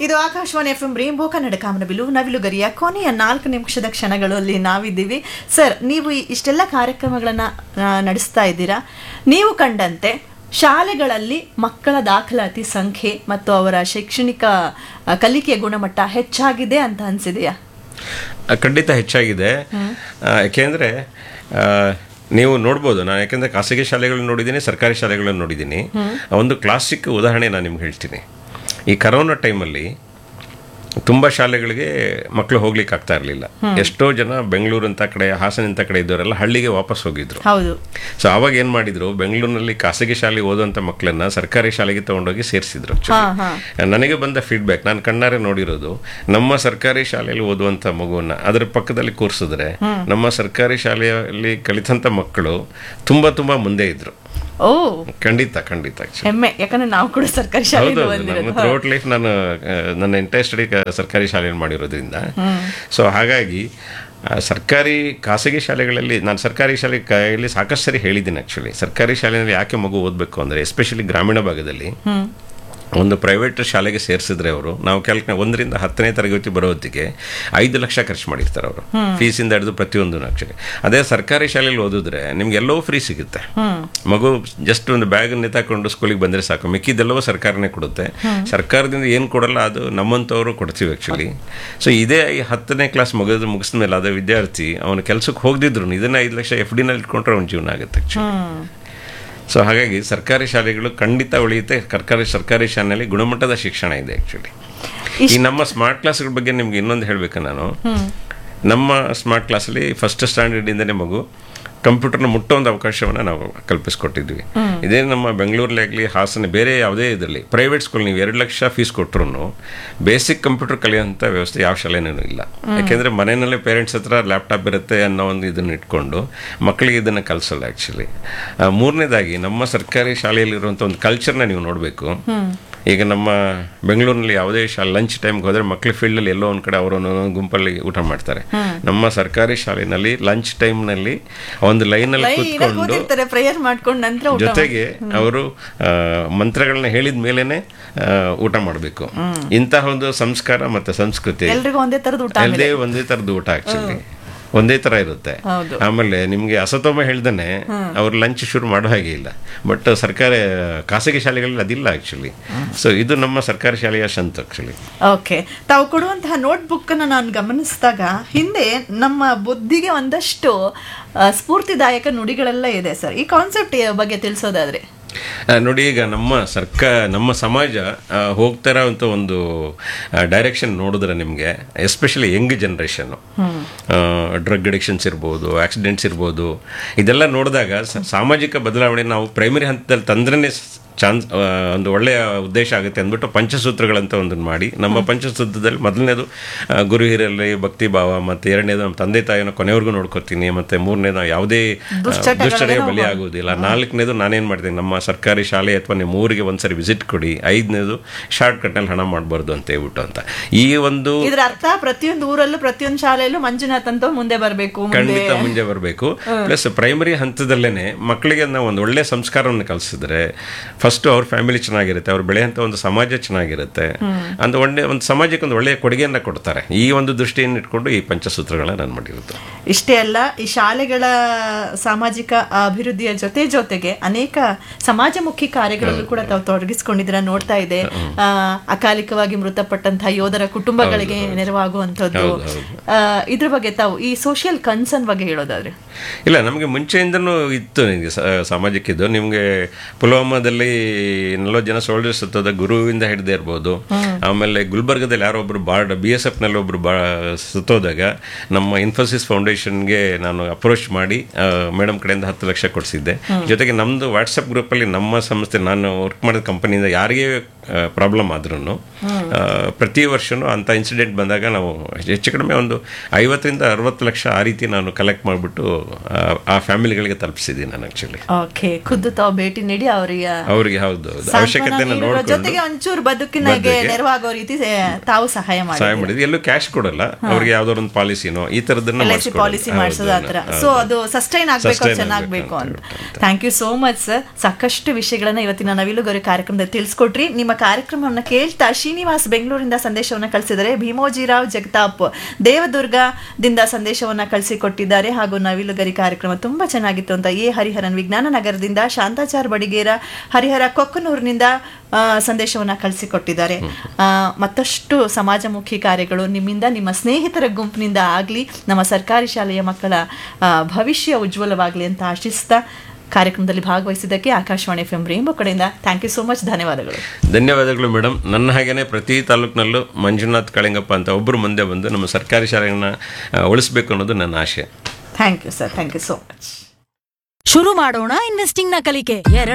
ಇದು Akashvani F M rainbow Kannada Kamanabillu ನವಿಲುಗರಿಯ ಕೊನೆಯ ನಾಲ್ಕು ನಿಮಿಷದ ಕ್ಷಣಗಳಲ್ಲಿ ನಾವಿದ್ದೀವಿ ಸರ್ ನೀವು ಈ ಇಷ್ಟೆಲ್ಲ ಕಾರ್ಯಕ್ರಮಗಳನ್ನು ನಡೆಸ್ತಾ ಇದ್ದೀರಾ ನೀವು ಕಂಡಂತೆ ಶಾಲೆಗಳಲ್ಲಿ ಮಕ್ಕಳ ದಾಖಲಾತಿ ಸಂಖ್ಯೆ ಮತ್ತು ಅವರ ಶೈಕ್ಷಣಿಕ ಆ, ಕಲಿಕೆಯ ಗುಣಮಟ್ಟ ಹೆಚ್ಚಾಗಿದೆ ಅಂತ ಅನ್ಸಿದೆಯಾ ಆ, ಖಂಡಿತ ಹೆಚ್ಚಾಗಿದೆ ಆ, ಯಾಕೆಂದ್ರೆ ಆ, ನೀವು ನೋಡ್ಬೋದು ನಾನು ಯಾಕೆಂದ್ರೆ ಖಾಸಗಿ ಶಾಲೆಗಳನ್ನ ನೋಡಿದ್ದೀನಿ ಸರ್ಕಾರಿ ಶಾಲೆಗಳನ್ನ ನೋಡಿದ್ದೀನಿ ಒಂದು ಕ್ಲಾಸಿಕ್ ಉದಾಹರಣೆ ನಾನು ನಿಮ್ಗೆ ಹೇಳ್ತೀನಿ ಈ ಕರೋನಾ ಟೈಮಲ್ಲಿ ತುಂಬ ಶಾಲೆಗಳಿಗೆ ಮಕ್ಕಳು ಹೋಗ್ಲಿಕ್ಕೆ ಆಗ್ತಾ ಇರಲಿಲ್ಲ ಎಷ್ಟೋ ಜನ ಬೆಂಗಳೂರು ಅಂತ ಕಡೆ ಹಾಸನ ಅಂತ ಕಡೆ ಇದ್ದವರೆಲ್ಲ ಹಳ್ಳಿಗೆ ವಾಪಸ್ ಹೋಗಿದ್ರು ಹೌದು ಸೊ ಅವಾಗ ಏನು ಮಾಡಿದ್ರು ಬೆಂಗಳೂರಿನಲ್ಲಿ ಖಾಸಗಿ ಶಾಲೆಗೆ ಓದುವಂಥ ಮಕ್ಕಳನ್ನ ಸರ್ಕಾರಿ ಶಾಲೆಗೆ ತಗೊಂಡೋಗಿ ಸೇರಿಸಿದ್ರು ಹಾ ಹಾ ನನಗೆ ಬಂದ ಫೀಡ್ಬ್ಯಾಕ್ ನಾನು ಕಣ್ಣಾರೆ ನೋಡಿರೋದು ನಮ್ಮ ಸರ್ಕಾರಿ ಶಾಲೆಯಲ್ಲಿ ಓದುವಂಥ ಮಗುವನ್ನ ಅದರ ಪಕ್ಕದಲ್ಲಿ ಕೂರಿಸಿದ್ರೆ ನಮ್ಮ ಸರ್ಕಾರಿ ಶಾಲೆಯಲ್ಲಿ ಕಲಿತಂಥ ಮಕ್ಕಳು ತುಂಬಾ ತುಂಬಾ ಮುಂದೆ ಇದ್ರು ಓ ಖಂಡಿತ ಖಂಡಿತ actually. ಹೆಮ್ಮೆ ಯಾಕಂದ್ರೆ ನಾವು ಕೂಡ ಸರ್ಕಾರಿ ಹೌದು ಶಾಲೆಯಿಂದ ಹೌದು. ಬಂದಿರೋದು ನಮ್ಮ ಥ್ರೋಟ್ ಲೈಫ್ ನಾನು ಆ, ನನ್ನ ಎಂಟೈರ್ ಸ್ಟಡಿ ಸರ್ಕಾರಿ ಶಾಲೆಯಲ್ಲಿ ಮಾಡಿರೋದ್ರಿಂದ ಸೊ ಹಾಗಾಗಿ ಆ, ಸರ್ಕಾರಿ ಖಾಸಗಿ ಶಾಲೆಗಳಲ್ಲಿ ನಾನು ಸರ್ಕಾರಿ ಶಾಲೆ ಕೈಯಲ್ಲಿ ಸಾಕಷ್ಟು ಸರಿ ಹೇಳಿದ್ದೀನಿ ಆ್ಯಕ್ಚುಲಿ ಸರ್ಕಾರಿ ಶಾಲೆಯಲ್ಲಿ ಯಾಕೆ ಮಗು ಓದಬೇಕು ಅಂದರೆ ಎಸ್ಪೆಷಲಿ ಗ್ರಾಮೀಣ ಭಾಗದಲ್ಲಿ ಹ್ಮ್ ಒಂದು ಪ್ರೈವೇಟ್ ಶಾಲೆಗೆ ಸೇರಿಸಿದ್ರೆ ಅವರು ನಾವು ಕೆಲ ಒಂದರಿಂದ ಹತ್ತನೇ ತರಗತಿ ಬರೋ ಹೊತ್ತಿಗೆ ಐದು ಲಕ್ಷ ಖರ್ಚು ಮಾಡಿರ್ತಾರೆ ಅವರು ಫೀಸಿಂದ ಹಿಡಿದು ಪ್ರತಿಯೊಂದು ಆಕ್ಚುಲಿ ಅದೇ ಸರ್ಕಾರಿ ಶಾಲೆಯಲ್ಲಿ ಓದಿದ್ರೆ ನಿಮ್ಗೆ ಎಲ್ಲವೂ ಫ್ರೀ ಸಿಗುತ್ತೆ ಹ್ಮ್ ಮಗು ಜಸ್ಟ್ ಒಂದು ಬ್ಯಾಗ್ ನೆತಾಕೊಂಡು ಸ್ಕೂಲಿಗೆ ಬಂದರೆ ಸಾಕು ಮಿಕ್ಕಿದೆಲ್ಲವೂ ಸರ್ಕಾರನೇ ಕೊಡುತ್ತೆ ಸರ್ಕಾರದಿಂದ ಏನು ಕೊಡಲ್ಲ ಅದು ನಮ್ಮಂಥವ್ರು ಕೊಡ್ತೀವಿ ಆ್ಯಕ್ಚುಲಿ ಸೊ ಇದೇ ಈ ಹತ್ತನೇ ಕ್ಲಾಸ್ ಮುಗಿದು ಮುಗಿಸಿದ ಮೇಲೆ ಅದೇ ವಿದ್ಯಾರ್ಥಿ ಅವನು ಕೆಲಸಕ್ಕೆ ಹೋಗದಿದ್ರು ಇದನ್ನ ಐದು ಲಕ್ಷ ಎಫ್ ಡಿನಲ್ಲಿ ಇಟ್ಕೊಂಡ್ರೆ ಅವ್ನ ಜೀವನ ಆಗುತ್ತೆ ಆ್ಯಕ್ಚುಲಿ ಹ್ಮ್ ಸೊ ಹಾಗಾಗಿ ಸರ್ಕಾರಿ ಶಾಲೆಗಳು ಖಂಡಿತ ಉಳಿಯುತ್ತೆ ಸರ್ಕಾರಿ ಸರ್ಕಾರಿ ಶಾಲೆಯಲ್ಲಿ ಗುಣಮಟ್ಟದ ಶಿಕ್ಷಣ ಇದೆ ಆ್ಯಕ್ಚುಲಿ ಈ ನಮ್ಮ ಸ್ಮಾರ್ಟ್ ಕ್ಲಾಸ್ಗಳ ಬಗ್ಗೆ ನಿಮ್ಗೆ ಇನ್ನೊಂದು ಹೇಳಬೇಕು ನಾನು ನಮ್ಮ ಸ್ಮಾರ್ಟ್ ಕ್ಲಾಸಲ್ಲಿ ಫಸ್ಟ್ ಸ್ಟ್ಯಾಂಡರ್ಡಿಂದನೇ ಮಗು ಕಂಪ್ಯೂಟರ್ನ ಮುಟ್ಟೋ ಒಂದು ಅವಕಾಶವನ್ನು ನಾವು ಕಲ್ಪಿಸ್ಕೊಟ್ಟಿದ್ವಿ ಇದೇ ನಮ್ಮ ಬೆಂಗಳೂರಲ್ಲಿ ಆಗಲಿ ಹಾಸನ ಬೇರೆ ಯಾವುದೇ ಇದರಲ್ಲಿ ಪ್ರೈವೇಟ್ ಸ್ಕೂಲ್ ನೀವು ಎರಡು ಲಕ್ಷ ಫೀಸ್ ಕೊಟ್ಟರು ಬೇಸಿಕ್ ಕಂಪ್ಯೂಟರ್ ಕಲಿಯೋಂಥ ವ್ಯವಸ್ಥೆ ಯಾವ ಶಾಲೆನೂ ಇಲ್ಲ ಯಾಕೆಂದರೆ ಮನೆಯಲ್ಲೇ ಪೇರೆಂಟ್ಸ್ ಹತ್ರ ಲ್ಯಾಪ್ಟಾಪ್ ಇರುತ್ತೆ ಅನ್ನೋ ಒಂದು ಇದನ್ನು ಇಟ್ಕೊಂಡು ಮಕ್ಕಳಿಗೆ ಇದನ್ನು ಕಲಿಸಲ್ಲ ಆ್ಯಕ್ಚುಲಿ ಮೂರನೇದಾಗಿ ನಮ್ಮ ಸರ್ಕಾರಿ ಶಾಲೆಯಲ್ಲಿರುವಂಥ ಒಂದು ಕಲ್ಚರ್ನ ನೀವು ನೋಡಬೇಕು ಈಗ ನಮ್ಮ ಬೆಂಗಳೂರಿನಲ್ಲಿ ಯಾವುದೇ ಶಾ ಲಂಚ್ ಟೈಮ್ಗೆ ಹೋದರೆ ಮಕ್ಕಳ ಫೀಲ್ಡಲ್ಲಿ ಎಲ್ಲೋ ಒಂದು ಕಡೆ ಅವರು ಒಂದೊಂದು ಗುಂಪಲ್ಲಿ ಊಟ ಮಾಡ್ತಾರೆ ನಮ್ಮ ಸರ್ಕಾರಿ ಶಾಲೆಯಲ್ಲಿ ಲಂಚ್ ಟೈಮ್ನಲ್ಲಿ ಒಂದು ಲೈನಲ್ಲಿ ಲೈನ್ ಕೂತ್ಕೊಂಡು ಕೂತಿರ್ತಾರೆ ಪ್ರೇಯರ್ ಮಾಡ್ಕೊಂಡು ನಂತರ ಊಟ ಜೊತೆಗೆ ಅವರು ಮಂತ್ರಗಳನ್ನ ಹೇಳಿದ ಮೇಲೇನೆ ಆ, ಊಟ ಮಾಡಬೇಕು ಇಂತಹ ಒಂದು ಸಂಸ್ಕಾರ ಮತ್ತೆ ಸಂಸ್ಕೃತಿ ಎಲ್ರಿಗೂ ಒಂದೇ ತರದ ಊಟ ಎಲ್ಲದೇ ಒಂದೇ ತರದ ಊಟ ಆಕ್ಚುಲಿ ಒಂದೇ ತರ ಇರುತ್ತೆ ಹೌದು. ಆಮೇಲೆ ನಿಮ್ಗೆ ಅಸತೋಮ ಹೇಳ್ದೇನೆ ಅವ್ರು ಲಂಚ್ ಶುರು ಮಾಡೋ ಹಾಗೆ ಇಲ್ಲ ಬಟ್ ಸರ್ಕಾರಿ ಖಾಸಗಿ ಶಾಲೆಗಳಲ್ಲಿ ಅದಿಲ್ಲ ಆಕ್ಚುಲಿ ಸೊ ಇದು ನಮ್ಮ ಸರ್ಕಾರಿ ಶಾಲೆಯ ಶಂತ ಆಕ್ಚುಲಿ ಓಕೆ ತಾವು ಕೊಡುವಂತಹ ನೋಟ್ಬುಕ್ ಅನ್ನ ನಾನು ಗಮನಿಸಿದಾಗ ಹಿಂದೆ ನಮ್ಮ ಬುದ್ಧಿಗೆ ಒಂದಷ್ಟು ಆ, ಸ್ಫೂರ್ತಿದಾಯಕ ನುಡಿಗಳೆಲ್ಲ ಇದೆ ಸರ್ ಈ ಕಾನ್ಸೆಪ್ಟ್ ಬಗ್ಗೆ ತಿಳಿಸೋದಾದ್ರೆ ಆ, ನೋಡಿ ಈಗ ನಮ್ಮ ಸರ್ಕಾರ ನಮ್ಮ ಸಮಾಜ ಆ, ಹೋಗ್ತಾ ಇರೋಂಥ ಒಂದು ಡೈರೆಕ್ಷನ್ ನೋಡಿದ್ರೆ ನಿಮಗೆ ಎಸ್ಪೆಷಲಿ ಯಂಗ್ ಜನ್ರೇಷನ್ನು ಡ್ರಗ್ ಅಡಿಕ್ಷನ್ಸ್ ಇರ್ಬೋದು ಆಕ್ಸಿಡೆಂಟ್ಸ್ ಇರ್ಬೋದು ಇದೆಲ್ಲ ನೋಡಿದಾಗ ಸ- ಸಾಮಾಜಿಕ ಬದಲಾವಣೆ ನಾವು ಪ್ರೈಮರಿ ಹಂತದಲ್ಲಿ ತಂದ್ರೇ ಚಾನ್ಸ್ ಒಂದು ಒಳ್ಳೆಯ ಉದ್ದೇಶ ಆಗುತ್ತೆ ಅಂದ್ಬಿಟ್ಟು ಪಂಚಸೂತ್ರಗಳಂತ ಒಂದನ್ನು ಮಾಡಿ ನಮ್ಮ ಪಂಚಸೂತ್ರದಲ್ಲಿ ಮೊದಲನೇದು ಆ, ಗುರು ಹಿರಿಯರಲ್ಲಿ ಭಕ್ತಿ ಭಾವ ಮತ್ತು ಎರಡನೇದು ನಮ್ಮ ತಂದೆ ತಾಯಿನ ಕೊನೆವರೆಗೂ ನೋಡ್ಕೊತೀನಿ ಮತ್ತು ಮೂರನೇದು ನಾವು ಯಾವುದೇ ಆ, ದುಶ್ಚಟಗೆ ಬಲಿ ಆಗುವುದಿಲ್ಲ ನಾಲ್ಕನೇದು ನಾನೇನು ಮಾಡ್ತೀನಿ ನಮ್ಮ ಸರ್ಕಾರಿ ಶಾಲೆ ಅಥವಾ ನಿಮ್ಮ ಊರಿಗೆ ಒಂದ್ಸರಿ ವಿಸಿಟ್ ಕೊಡಿ ಐದನೇದು ಶಾರ್ಟ್ ಕಟ್ನಲ್ಲಿ ಹಣ ಮಾಡಬಾರ್ದು ಅಂತ ಹೇಳ್ಬಿಟ್ಟು ಅಂತ ಈ ಒಂದು ಇದ್ರ ಅರ್ಥ ಪ್ರತಿಯೊಂದು ಊರಲ್ಲೂ ಪ್ರತಿಯೊಂದು ಶಾಲೆಯಲ್ಲೂ ಮಂಜುನಾಥ್ ಅಂತ ಮುಂದೆ ಬರಬೇಕು ಮುಂದೆ ಖಂಡಿತ ಮುಂದೆ ಬರಬೇಕು ಪ್ಲಸ್ ಪ್ರೈಮರಿ ಹಂತದಲ್ಲೇನೆ ಮಕ್ಕಳಿಗೆ ನಾವು ಒಂದು ಒಳ್ಳೆ ಸಂಸ್ಕಾರವನ್ನು ಕಲಿಸಿದ್ರೆ ಫಸ್ಟ್ ಅವ್ರ ಫ್ಯಾಮಿಲಿ ಚೆನ್ನಾಗಿರುತ್ತೆ ಅವ್ರು ಬೆಳೆಯಂತ ಒಂದು ಸಮಾಜ ಚೆನ್ನಾಗಿರುತ್ತೆ ಅಂತ ಒಳ್ಳೆ ಒಂದು ಸಮಾಜಕ್ಕೆ ಒಂದು ಒಳ್ಳೆಯ ಕೊಡುಗೆಯನ್ನ ಕೊಡ್ತಾರೆ ಈ ಒಂದು ದೃಷ್ಟಿಯನ್ನು ಇಟ್ಕೊಂಡು ಈ ಪಂಚಸೂತ್ರಗಳನ್ನ ನಾನು ಮಾಡಿರೋದು ಇಷ್ಟೇ ಅಲ್ಲ ಈ ಶಾಲೆಗಳ ಸಾಮಾಜಿಕ ಅಭಿವೃದ್ಧಿಯ ಜೊತೆ ಜೊತೆಗೆ ಅನೇಕ ಸಮಾಜಮುಖಿ ಕಾರ್ಯಗಳಲ್ಲೂ ಕೂಡ ತಾವು ತೊಡಗಿಸಿಕೊಂಡಿದ್ದೀರಾ ನೋಡ್ತಾ ಇದೆ ಆ, ಅಕಾಲಿಕವಾಗಿ ಮೃತಪಟ್ಟಂತಹ ಯೋಧರ ಕುಟುಂಬಗಳಿಗೆ ನೆರವಾಗುವಂಥದ್ದು ಆ, ಇದ್ರ ಬಗ್ಗೆ ತಾವು ಈ ಸೋಷಿಯಲ್ ಕನ್ಸರ್ನ್ ಬಗ್ಗೆ ಹೇಳೋದಾದ್ರೆ ಇಲ್ಲ ನಮಗೆ ಮುಂಚೆಯಿಂದನೂ ಇತ್ತು ನಿಮಗೆ ಸಾಮಾಜಿಕಿದ್ದು ನಿಮಗೆ ಪುಲ್ವಾಮಾದಲ್ಲಿ ನಲವತ್ತು ಜನ ಸೋಲ್ಜರ್ಸ್ ಸತ್ತೋದ ಗುರುವಿಂದ ಹಿಡ್ದೇ ಇರ್ಬೋದು ಆಮೇಲೆ ಗುಲ್ಬರ್ಗದಲ್ಲಿ ಯಾರೋ ಒಬ್ರು ಬಾರ್ಡ್ ಬಿ ಎಸ್ ಎಫ್ನಲ್ಲಿ ಒಬ್ರು ಬಾ ಸತ್ತೋದಾಗ ನಮ್ಮ ಇನ್ಫೋಸಿಸ್ ಫೌಂಡೇಶನ್ಗೆ ನಾನು ಅಪ್ರೋಚ್ ಮಾಡಿ ಮೇಡಮ್ ಕಡೆಯಿಂದ ಹತ್ತು ಲಕ್ಷ ಕೊಡಿಸಿದ್ದೆ ಜೊತೆಗೆ ನಮ್ಮದು ವಾಟ್ಸಪ್ ಗ್ರೂಪಲ್ಲಿ ನಮ್ಮ ಸಂಸ್ಥೆ ನಾನು ವರ್ಕ್ ಮಾಡಿದ ಕಂಪನಿಯಿಂದ ಯಾರಿಗೆ ಪ್ರಾಬ್ಲಮ್ ಆದ್ರೂ ಪ್ರತಿ ವರ್ಷನೂ ಅಂಥ ಇನ್ಸಿಡೆಂಟ್ ಬಂದಾಗ ನಾವು ಹೆಚ್ಚು ಕಡಿಮೆ ಒಂದು ಐವತ್ತರಿಂದ ಅರವತ್ತು ಲಕ್ಷ ಆ ರೀತಿ ನಾನು ಕಲೆಕ್ಟ್ ಮಾಡಿಬಿಟ್ಟು ಆ ಫ್ಯಾಮಿಲಿಗಳಿಗೆ ತಲುಪಿಸಿದ್ದೀನಿ ನಾನು ಆ್ಯಕ್ಚುಲಿ ಓಕೆ ಖುದ್ದು ತಾವು ಭೇಟಿ ನೀಡಿ ಅವರಿಗೆ ಅವರಿಗೆ ಹೌದು ಹೌದು ಸಾಂತ್ವನ ಅವಶ್ಯಕತೆಯನ್ನು ನೀಡುವ ನೋಡಿಕೊಂಡು ಜೊತೆಗೆ ಒಂಚೂರು ಬದುಕಿನಾಗೆ ನೆರವಾಗೋ ರೀತಿ ಸೇ- ತಾವು ಸಹಾಯ ಮಾಡಿ ಸಹಾಯ ಮಾಡಿದ್ವಿ ಎಲ್ಲೂ ಕ್ಯಾಶ್ ಕೊಡಲ್ಲ ಅವ್ರಿಗೆ ಯಾವ್ದಾದ್ರು ಒಂದು ಪಾಲಿಸಿನೋ ಈ ಥರದನ್ನ ಎಲ್ ಐ ಸಿ ಪಾಲಿಸಿ ಮಾಡಿಸೋದು ಆ ಥರ ಸೊ ಅದು ಸಸ್ಟೈನ್ ಆಗ್ಬೇಕು Sustain ಚೆನ್ನಾಗ್ಬೇಕು ಆಗ್ಬೇಕು ಅಂತ thank you so much sir ಸಾಕಷ್ಟು ವಿಷಯಗಳನ್ನ ಇವತ್ತಿನ ನವಿಲುಗರಿ ಕಾರ್ಯಕ್ರಮದಲ್ಲಿ ತಿಳಿಸ್ಕೊಟ್ರಿ ನಿಮ್ಮ ಕಾರ್ಯಕ್ರಮವನ್ನು ಕೇಳ್ತಾ ಶ್ರೀನಿವಾಸ್ ಬೆಂಗಳೂರಿಂದ ಸಂದೇಶವನ್ನು ಕಳಿಸಿದ್ದಾರೆ ಭೀಮೋಜಿರಾವ್ ಜಗತಾಪ್ ದೇವದುರ್ಗದಿಂದ ಸಂದೇಶವನ್ನು ಕಳಿಸಿಕೊಟ್ಟಿದ್ದಾರೆ ಹಾಗೂ ನವಿಲುಗರಿ ಕಾರ್ಯಕ್ರಮ ತುಂಬಾ ಚೆನ್ನಾಗಿತ್ತು ಅಂತ ಎ ಹರಿಹರನ್ ವಿಜ್ಞಾನ ನಗರದಿಂದ ಶಾಂತಾಚಾರ್ ಬಡಿಗೇರ ಹರಿಹರ ಕೊಕ್ಕನೂರಿನಿಂದ ಆ, ಸಂದೇಶವನ್ನ ಕಳಿಸಿಕೊಟ್ಟಿದ್ದಾರೆ ಆ, ಮತ್ತಷ್ಟು ಸಮಾಜಮುಖಿ ಕಾರ್ಯಗಳು ನಿಮ್ಮಿಂದ ನಿಮ್ಮ ಸ್ನೇಹಿತರ ಗುಂಪಿನಿಂದ ಆಗಲಿ ನಮ್ಮ ಸರ್ಕಾರಿ ಶಾಲೆಯ ಮಕ್ಕಳ ಆ, ಭವಿಷ್ಯ ಉಜ್ವಲವಾಗಲಿ ಅಂತ ಆಶಿಸ್ತಾ ಕಾರ್ಯಕ್ರಮದಲ್ಲಿ ಭಾಗವಹಿಸಿದ್ದಕ್ಕೆ ಆಕಾಶವಾಣಿ ಎಫ್ ಎಂ ರೇಂಬೋ ಕಡೆಯಿಂದ ಥ್ಯಾಂಕ್ ಯು ಸೋ ಮಚ್ ಧನ್ಯವಾದಗಳು ಧನ್ಯವಾದಗಳು ಮೇಡಮ್ ನನ್ನ ಹಾಗೇನೆ ಪ್ರತಿ ತಾಲೂಕಿನಲ್ಲೂ ಮಂಜುನಾಥ್ ಕಳಿಂಗಪ್ಪ ಅಂತ ಒಬ್ಬರು ಮುಂದೆ ಬಂದು ನಮ್ಮ ಸರ್ಕಾರಿ ಶಾಲೆಗಳನ್ನ ಆ, ಉಳಿಸ್ಬೇಕು ಅನ್ನೋದು ನನ್ನ ಆಶೆ thank you sir thank you so much ಶುರು ಮಾಡೋಣ ಇನ್ವೆಸ್ಟಿಂಗ್ ನ ಕಲಿಕೆ ಎರಡು